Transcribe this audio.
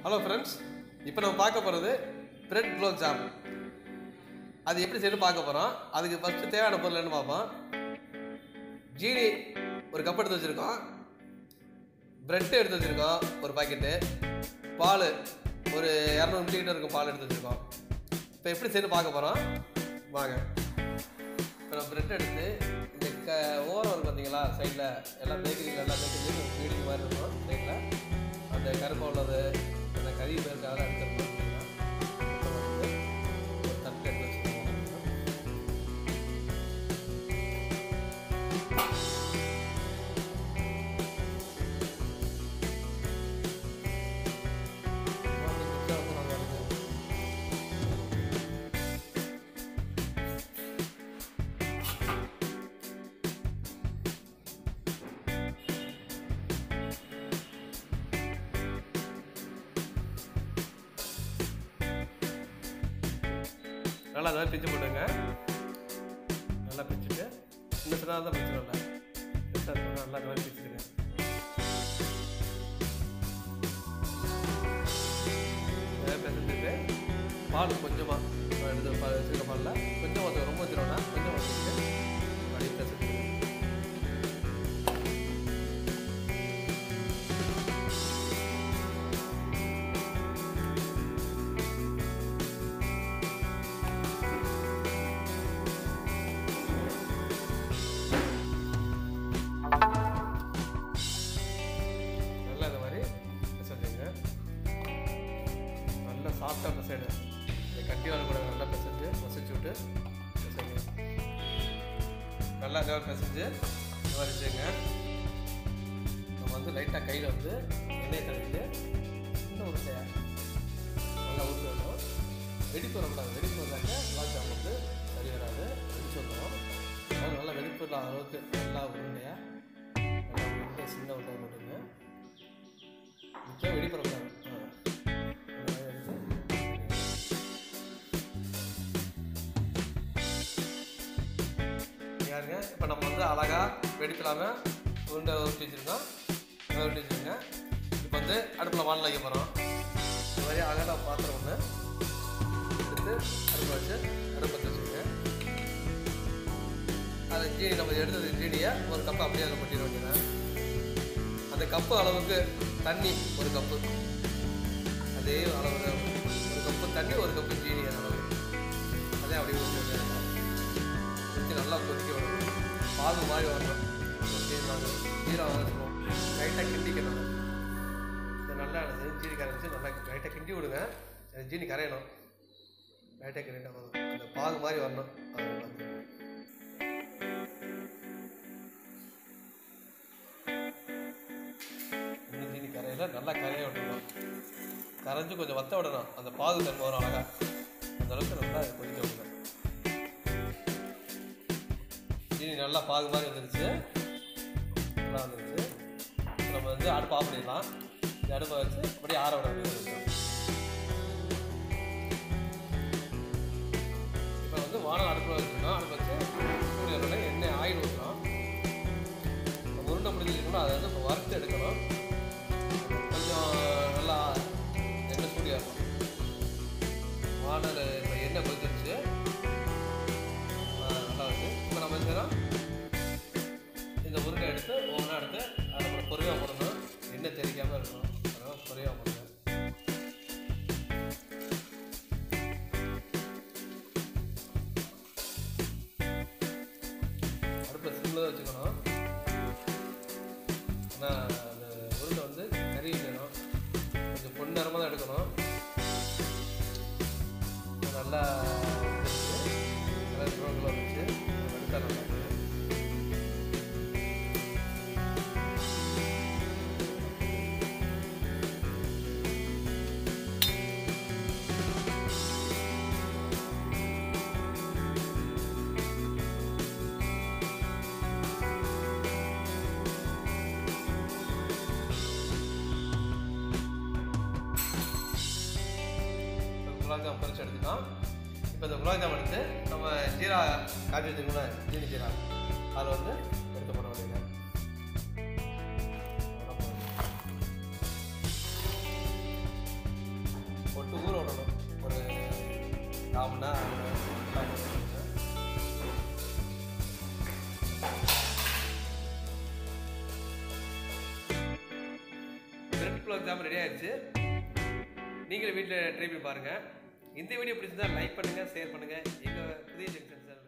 Hello friends இப்போ நம்ம பார்க்க போகிறது பிரெட் குலோப் ஜாம் அது எப்படி செய்யணும் பார்க்க போகிறோம் அதுக்கு ஃபஸ்ட்டு தேவையான பொருள் என்ன பார்ப்போம் ஜீனி ஒரு கப் எடுத்து வச்சுருக்கோம் ப்ரெட்டு எடுத்து வச்சுருக்கோம் ஒரு பாக்கெட்டு பால் ஒரு இரநூறு மில்லிலிட்டர் இருக்கும் பால் எடுத்து வச்சுருக்கோம் இப்போ எப்படி செய்யணும் பார்க்க போகிறோம் வாங்க இப்போ நம்ம ப்ரெட் எடுத்து இந்த க ஓரம் இருக்கும் பார்த்தீங்களா சைடில் எல்லா பேக்கரியில் எல்லா பேக்கரிலையும் பீடிங் மாதிரி இருக்கும் சைடில் அந்த கருப்பை உள்ளது அந்த கறி பேருக்கு அதெல்லாம் எடுத்துருக்கோம் அப்படின்னா இப்போ வந்து ஒரு தட்டு எடுத்து வச்சுக்கோங்க நல்லா அந்த மாதிரி பிச்சு போட்டுங்க நல்லா பிச்சுட்டு சின்ன சின்னதாக தான் பிச்சிடல பெருசாக இருக்கணும் நல்லா அந்த மாதிரி பிச்சுடுங்க இதை பிசைஞ்சிட்டு பால் கொஞ்சமாக எடுத்து பால் வச்சுருக்க பாலில் கொஞ்சம் வந்து ரொம்ப வச்சிரோன்னா கொஞ்சம் வச்சுட்டு அப்படியே பிசைஞ்சிடுங்க நல்லா இந்த மாதிரி பிசைஞ்சுங்க நல்லா சாஃப்டாக பிசைடு இந்த கட்டி கூட நல்லா பிசைஞ்சு மசிச்சு விட்டு பிசைங்க நல்லா இந்த மாதிரி பிசைஞ்சு இந்த மாதிரி வச்சுங்க நம்ம வந்து லைட்டாக கையில் வந்து எண்ணெய் தடவிட்டு சின்ன உருட்டையாக நல்லா ஊற்றி வரணும் வெடிப்பு வரக்கூடாது வெடிப்பு வந்தாக்க குலாப் ஜாம் வந்து சரி வராது வெடிச்சு வந்துடும் அதனால நல்லா வெடிப்பு இல்லாத அளவுக்கு நல்லா உருண்டையாக நல்லா உருண்டை சின்ன உருண்டை போட்டுங்க முக்கியம் வெடிப்படக்கூடாது ஆ. அந்த மாதிரி எடுத்து யாருங்க இப்போ நம்ம வந்து அழகாக வெடிக்கலாமல் உருண்டை உருட்டி வச்சுருக்கோம் அதை உருட்டி வச்சுருங்க இப்போ வந்து அடுப்பில் வானல் வைக்க போகிறோம் இந்த மாதிரி அழகாக பாத்திரம் ஒன்று எடுத்து அடுப்பில் வச்சு அடுப்பு வச்சு வச்சுருங்க அதை ஜீனி நம்ம எடுத்தது ஜீனியை ஒரு கப்பு அப்படியே அதில் கொட்டிட வேண்டியதான் அந்த கப்பு அளவுக்கு தண்ணி ஒரு கப்பு அதே அளவு ஒரு கப்பு தண்ணி ஒரு கப்பு ஜீனி அளவு அதே அப்படியே ஊற்றி வச்சுருங்க ஊற்றி நல்லா கொதிக்க விடணும் பாகு மாதிரி வரணும் ஜீரகம் ஜீரகம் வச்சுக்கணும் லைட்டாக கிண்டிக்கணும் இது நல்லா இருந்தது ஜீனி கரைச்சி நல்லா லைட்டாக கிண்டி விடுங்க அது ஜீனி கரையணும் லைட்டாக கிண்டிட்டா போதும் அந்த பாகு மாதிரி வரணும் அது வந்து இன்னும் ஜீனி கரையில நல்லா கரைய விடணும் கரைஞ்சு கொஞ்சம் வத்த விடணும் அந்த பாகு தன்மை வரும் அழகா அந்த அளவுக்கு நல்லா கொதிக்க விடணும் ஜீனி நல்லா பாகு மாதிரி வந்துருச்சு நல்லா வந்துருச்சு இப்ப நம்ம வந்து அடுப்பு ஆஃப் பண்ணிடலாம் இந்த அடுப்பை வச்சு அப்படியே ஆற விட வேண்டியது இப்போ வந்து வானம் அடுப்பில் வச்சுக்கணும் அடுப்பு வச்சு சூரிய உடனே எண்ணெய் ஆயில் ஊற்றணும் நம்ம உருண்டை முடிஞ்சிருக்கணும் அதை வந்து இப்போ வறுத்து எடுக்கணும் கொஞ்சம் நல்லா எண்ணெய் சூடியாக இருக்கும் வானல் இப்போ எண்ணெய் கொதிச்சிருச்சு ஆ, நல்லா இருக்கு இப்போ நம்ம என்ன செய்யறோம்? இந்த உருண்டை எடுத்து ஒவ்வொன்றா எடுத்து அதை நம்ம பொறுமையாக போடணும் எண்ணெய் தெரிக்காமல் இருக்கணும் அதனால் பொறுமையாக போடுங்க அடுப்பை சிம்மில் வச்சுக்கணும் ஏன்னா அந்த உருண்டை வந்து கறி வேணும் கொஞ்சம் பொன்னிறமாக தான் எடுக்கணும் இது நல்லா வெந்துருச்சு. நல்லா ப்ரௌன் கலர் வச்சு எடுத்தா நல்லா இருக்கு. இப்போ குலாப் ஜாம் பறிச்சு எடுத்துட்டோம் இப்போ இந்த குலாப் ஜாம் எடுத்து நம்ம ஜீரா காய்ச்சி வச்சுக்கோங்களா ஜீனி ஜீரா அதில் வந்து எடுத்து போட வேண்டியது போட்டு ஊற விடணும் ஒரு கால் மணி நேரம் கால் மணி நேரம். பிரெட் குலோப் ஜாம் ரெடி ஆயிடுச்சு நீங்களும் வீட்டில் ட்ரை பண்ணி பாருங்கள் இந்த வீடியோ பிடிச்சிருந்தா லைக் பண்ணுங்கள் ஷேர் பண்ணுங்கள் எங்கள் புதிய ஜங்ஷன் சேனல்